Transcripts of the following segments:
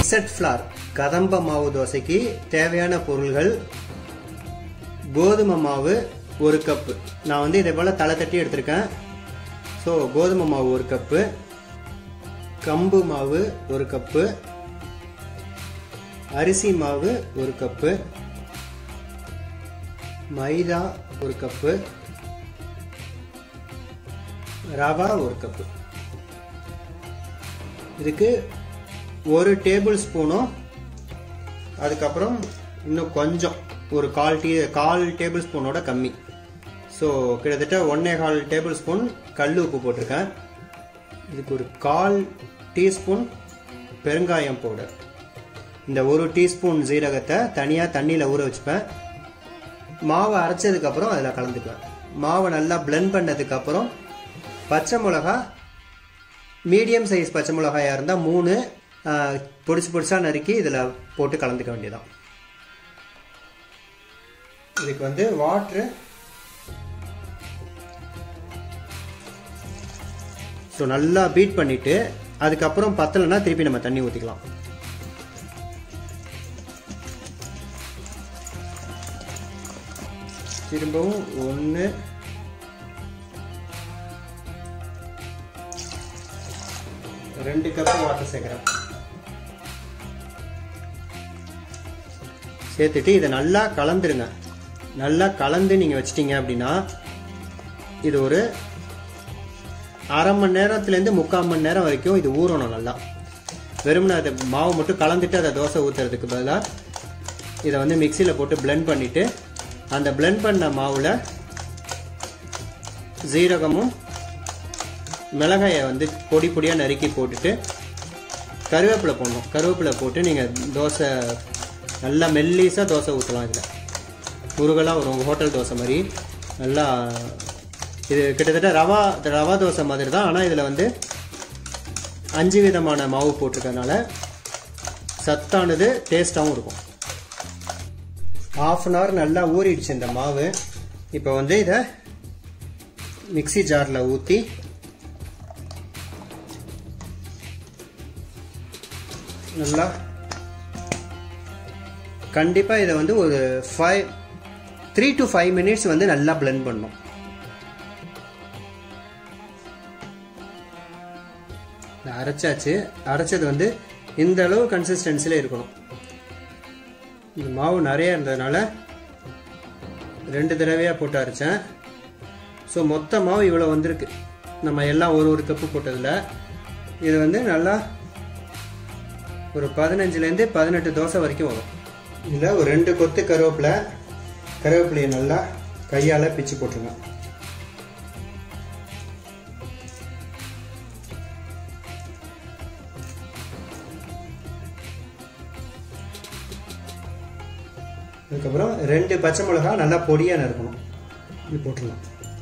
mixed flower கதம்ப மாவு தோசைக்கு தேவையான பொருள்கள் கோதுமை மாவு ஒரு கப்பு நான் வந்து இதே போல் தலை தட்டி எடுத்திருக்கேன் ஸோ கோதுமை மாவு ஒரு கப்பு கம்பு மாவு ஒரு கப்பு அரிசி மாவு ஒரு கப்பு மைதா ஒரு கப்பு ரவா ஒரு கப்பு இதுக்கு ஒரு டேபிள் ஸ்பூனும் அதுக்கப்புறம் இன்னும் கொஞ்சம் ஒரு கால் டீ கால் டேபிள் ஸ்பூனோட கம்மி ஸோ கிட்டத்தட்ட ஒன்னே கால் டேபிள் ஸ்பூன் கல் உப்பு போட்டிருக்கேன் இதுக்கு ஒரு கால் டீஸ்பூன் பெருங்காயம் பவுடர் இந்த ஒரு டீஸ்பூன் ஜீரகத்தை தனியாக தண்ணியில் ஊற வச்சுப்பேன் மாவை அரைச்சதுக்கப்புறம் அதில் கலந்துக்குவேன் மாவை நல்லா பிளெண்ட் பண்ணதுக்கப்புறம் பச்சை மிளகா மீடியம் சைஸ் பச்சை மிளகாயாக இருந்தால் மூணு பொடிச்சு பொடிச்சா நறுக்கி இதில் போட்டு கலந்துக்க வேண்டியதான் இதுக்கு வந்து வாட்ரு ஸோ நல்லா பீட் பண்ணிட்டு அதுக்கப்புறம் பத்தலைன்னா திருப்பி நம்ம தண்ணி ஊற்றிக்கலாம் திரும்பவும் ஒன்று ரெண்டு கப்பு வாட்டர் சேர்க்குறேன் சேர்த்துட்டு இதை நல்லா கலந்துருங்க நல்லா கலந்து நீங்கள் வச்சிட்டீங்க அப்படின்னா இது ஒரு அரை மணி நேரத்துலேருந்து முக்கால் மணி நேரம் வரைக்கும் இது ஊறணும் நல்லா வெறும்னா அதை மாவு மட்டும் கலந்துட்டு அதை தோசை ஊற்றுறதுக்கு பதிலாக இதை வந்து மிக்சியில் போட்டு பிளெண்ட் பண்ணிவிட்டு அந்த பிளெண்ட் பண்ண மாவில் ஜீரகமும் மிளகாயை வந்து பொடி பொடியாக நறுக்கி போட்டுட்டு கருவேப்பிலை போடணும் கருவேப்பிலை போட்டு நீங்கள் தோசை நல்லா மெல்லீஸாக தோசை ஊற்றலாம் இதில் முருகலாக வரும் உங்கள் ஹோட்டல் தோசை மாதிரி நல்லா இது கிட்டத்தட்ட ரவா ரவா தோசை மாதிரி தான் ஆனால் இதில் வந்து அஞ்சு விதமான மாவு போட்டிருக்கறனால சத்தானது டேஸ்ட்டாகவும் இருக்கும் ஆஃப் அன் ஹவர் நல்லா ஊறிடுச்சு இந்த மாவு இப்போ வந்து இதை மிக்சி ஜாரில் ஊற்றி நல்லா கண்டிப்பாக இதை வந்து ஒரு five three to five minutes வந்து நல்லா பிளெண்ட் பண்ணும் அரைச்சாச்சு அரைச்சது வந்து இந்த அளவு கன்சிஸ்டன்சியில் இருக்கணும் இந்த மாவு நிறைய இருந்ததுனால ரெண்டு தடவையாக போட்டு அரைச்சேன் ஸோ மொத்த மாவு இவ்வளோ வந்திருக்கு நம்ம எல்லாம் ஒரு ஒரு கப்பு போட்டதில் இது வந்து நல்லா ஒரு பதினஞ்சுலேருந்து பதினெட்டு தோசை வரைக்கும் வரும் இதில் ஒரு ரெண்டு கொத்து கருவேப்பிலை கருவேப்பிலையை நல்லா கையால் பிச்சு போட்டுருங்க அதுக்கப்புறம் ரெண்டு பச்சை மிளகா நல்லா பொடியாக நறுக்கணும் இது போட்டுடலாம்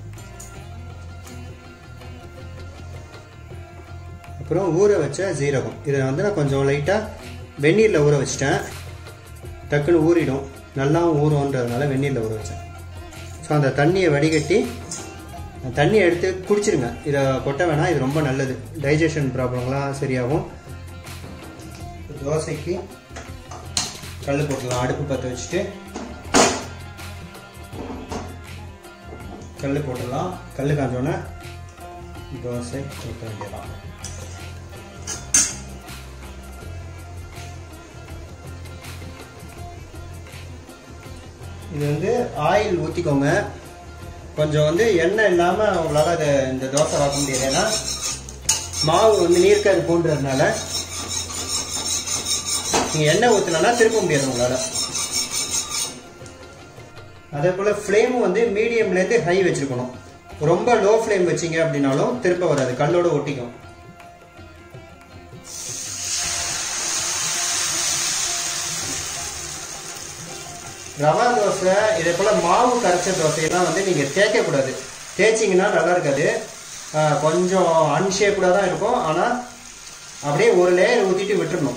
அப்புறம் ஊற வச்ச ஜீரகம் இதை வந்து நான் கொஞ்சம் லைட்டாக வெந்நீரில் ஊற வச்சிட்டேன் டக்குன்னு ஊறிடும் நல்லாவும் ஊறும்ன்றதுனால வெந்நீரில் ஊற வச்சேன் ஸோ அந்த தண்ணியை வடிகட்டி அந்த தண்ணியை எடுத்து குடிச்சிருங்க இதை கொட்ட வேணாம் இது ரொம்ப நல்லது டைஜஷன் ப்ராப்ளம்லாம் சரியாகும் தோசைக்கு கல் போட்டுடலாம் அடுப்பு பற்ற வச்சுட்டு கல் போட்டுடலாம் கல் காஞ்சோன்னே தோசை ஊற்ற வேண்டியதான் இது வந்து ஆயில் ஊற்றிக்கோங்க கொஞ்சம் வந்து எண்ணெய் இல்லாமல் உங்களால் அதை இந்த தோசை வாக்க முடியாது ஏன்னா மாவு வந்து நீர்க்கரு போன்றதுனால நீங்கள் எண்ணெய் ஊற்றினா திருப்ப முடியாது உங்களால் அதே போல் ஃப்ளேமும் வந்து மீடியம்லேருந்து ஹை வச்சுருக்கணும் ரொம்ப லோ ஃப்ளேம் வச்சிங்க அப்படின்னாலும் திருப்ப வராது கல்லோட ஒட்டிக்கும் ரவா தோசை இதே போல் மாவு கரைச்ச தோசையெல்லாம் வந்து நீங்கள் தேய்க்கக்கூடாது தேய்ச்சிங்கன்னா நல்லா இருக்காது கொஞ்சம் அன்ஷேப்டாக தான் இருக்கும் ஆனால் அப்படியே ஒரு லேயர் ஊற்றிட்டு விட்டுறணும்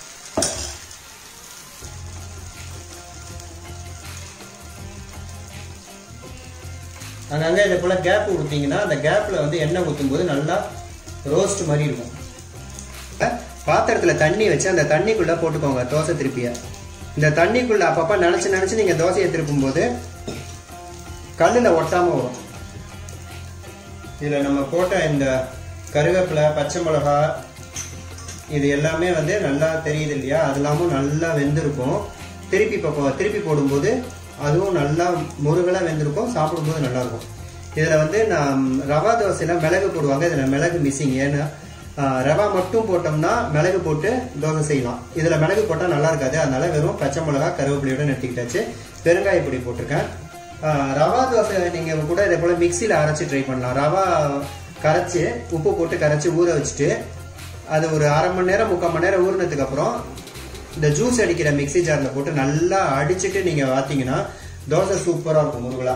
அங்கங்கே இதை போல் கேப் கொடுத்தீங்கன்னா அந்த கேப்பில் வந்து எண்ணெய் ஊற்றும் போது நல்லா ரோஸ்ட் மாதிரி இருக்கும் பாத்திரத்துல தண்ணி வச்சு அந்த தண்ணிக்குள்ள போட்டுக்கோங்க தோசை திருப்பிய இந்த தண்ணிக்குள்ள அப்பப்ப நினைச்சு நினைச்சு நீங்க தோசையை திருப்பும் போது கல்லுல ஒட்டாம வரும் இதுல நம்ம போட்ட இந்த கருவேப்பிலை பச்சை மிளகா இது எல்லாமே வந்து நல்லா தெரியுது இல்லையா அது எல்லாமும் நல்லா வெந்திருக்கும் திருப்பி இப்போ திருப்பி போடும்போது அதுவும் நல்லா முருகலாக வெந்திருக்கும் சாப்பிடும்போது நல்லா இருக்கும் இதில் வந்து நான் ரவா தோசையில மிளகு போடுவாங்க இதில் மிளகு மிஸ்ஸிங் ஏன்னா ஆஹ், ரவா மட்டும் போட்டோம்னா மிளகு போட்டு தோசை செய்யலாம் இதில் மிளகு போட்டால் நல்லா இருக்காது அதனால வெறும் பச்சை மிளகா கருவேப்பிலையோட நிறுத்திக்கிட்டாச்சு பெருங்காய பொடி போட்டிருக்கேன் ஆஹ், ரவா தோசை நீங்கள் கூட இதே போல் மிக்சியில் அரைச்சி ட்ரை பண்ணலாம் ரவா கரைச்சி உப்பு போட்டு கரைச்சி ஊற வச்சுட்டு அது ஒரு அரை மணி நேரம் முக்கால் மணி நேரம் ஊறினதுக்கு அப்புறம் இந்த ஜூஸ் அடிக்கிற மிக்ஸி ஜாரில் போட்டு நல்லா அடிச்சுட்டு நீங்கள் பார்த்தீங்கன்னா தோசை சூப்பராக இருக்கும் முருகலா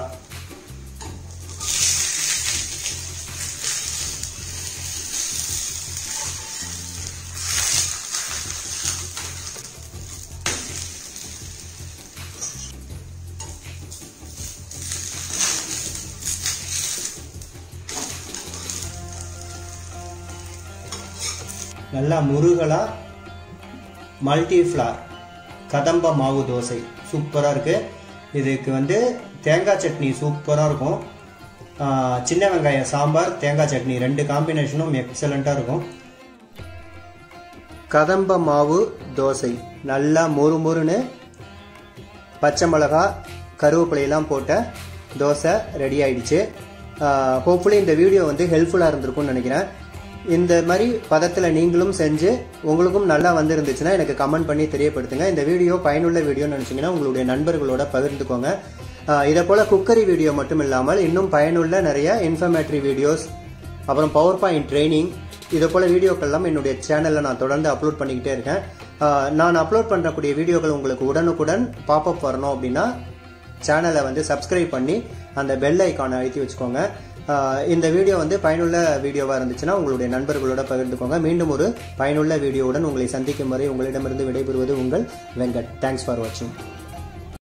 நல்லா முருகலா மல்டி ஃப்ளார் கதம்ப மாவு தோசை சூப்பராக இருக்கு இதுக்கு வந்து தேங்காய் சட்னி சூப்பராக இருக்கும் ஆஹ் சின்ன வெங்காயம் சாம்பார் தேங்காய் சட்னி ரெண்டு காம்பினேஷனும் எக்ஸலண்ட்டாக இருக்கும் கதம்ப மாவு தோசை நல்லா மொறு மொறுன்னு பச்சை மிளகா கருவேப்பிலையெல்லாம் போட்ட தோசை ரெடி ஆயிடுச்சு ஹோப்ஃபுல்லி இந்த வீடியோ வந்து ஹெல்ப்ஃபுல்லாக இருந்திருக்கும்னு நினைக்கிறேன் இந்த மாதிரி பதத்தில் நீங்களும் செஞ்சு உங்களுக்கும் நல்லா வந்திருந்துச்சுன்னா எனக்கு கமெண்ட் பண்ணி தெரியப்படுத்துங்க இந்த வீடியோ பயனுள்ள வீடியோன்னு நினச்சிங்கன்னா உங்களுடைய நண்பர்களோட பகிர்ந்துக்கோங்க ஆஹ் இதை போல் குக்கரி வீடியோ மட்டும் இல்லாமல் இன்னும் பயனுள்ள நிறைய இன்ஃபர்மேட்டரி வீடியோஸ் அப்புறம் பவர் பாயிண்ட் ட்ரைனிங் இதை போல் வீடியோக்கள்லாம் என்னுடைய சேனலில் நான் தொடர்ந்து அப்லோட் பண்ணிக்கிட்டே இருக்கேன் ஆஹ் நான் அப்லோட் பண்ணக்கூடிய வீடியோக்கள் உங்களுக்கு உடனுக்குடன் பாப்அப் வரணும் அப்படின்னா சேனலை வந்து சப்ஸ்கிரைப் பண்ணி அந்த பெல் ஐக்கானை அழுத்தி வச்சுக்கோங்க ஆஹ் இந்த வீடியோ வந்து பயனுள்ள வீடியோவாக இருந்துச்சுன்னா உங்களுடைய நண்பர்களோட பகிர்ந்துக்கோங்க மீண்டும் ஒரு பயனுள்ள வீடியோவுடன் உங்களை சந்திக்கும் வரை உங்களிடமிருந்து விடைபெறுவது உங்கள் வெங்கட் தேங்க்ஸ் ஃபார் வாட்சிங்